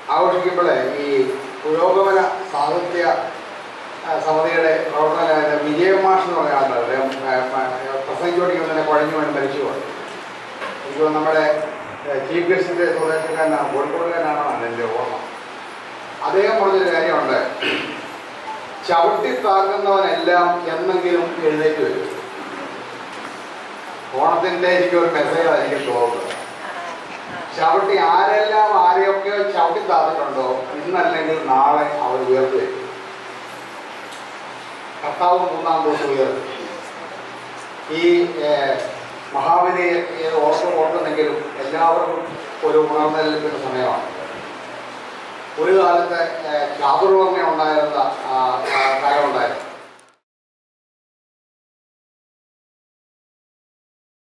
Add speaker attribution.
Speaker 1: ആഘോഷിക്കുമ്പോൾ ഈ പുരോഗമന സാഹിത്യ ആ, സമിതിയുടെ പ്രവർത്തകനായ വിജയൻ മാഷ് എന്ന് പറഞ്ഞ ആളുണ്ട് അദ്ദേഹം പ്രസംഗിച്ചോടിക്കുന്ന തന്നെ കുഴഞ്ഞു വേണ്ടി മരിച്ചു പോയി എനിക്ക് തോന്നുന്നു നമ്മുടെ ചീഫ് ഗസ്റ്റിൻ്റെ സ്വദേശക്കാരനാണ് കോഴിക്കോടുകാരനാണെന്നാണ് എൻ്റെ ഓർമ്മ അദ്ദേഹം പറഞ്ഞൊരു കാര്യമുണ്ട് ചവിട്ടി താങ്ങുന്നവനെല്ലാം എന്നെങ്കിലും എഴുന്നേറ്റ് വരും ഓണത്തിൻ്റെ എനിക്കൊരു മെസ്സേജ് എനിക്ക് തോന്നുന്നത് ചവിട്ടി ആരെല്ലാം ആരെയൊക്കെ ചവിട്ടി താത്തിട്ടുണ്ടോ ഇന്നല്ലെങ്കിൽ നാളെ അവർ ഉയർന്നു വരും കർത്താവ് മൂന്നാം ദിവസം ഉയർന്നു ഈ ഏഹ്, മഹാബലിയെ ഏത് ഓർത്ത് ഓർക്കുന്നെങ്കിലും എല്ലാവർക്കും ഒരു ഉണർന്നെല്ലിപ്പിൻ്റെ സമയമാണ് ഒരു കാലത്ത് ചാതുർവർണ്ണ ഉണ്ടായിരുന്ന ആ, ആ, കാലമുണ്ടായിരുന്നു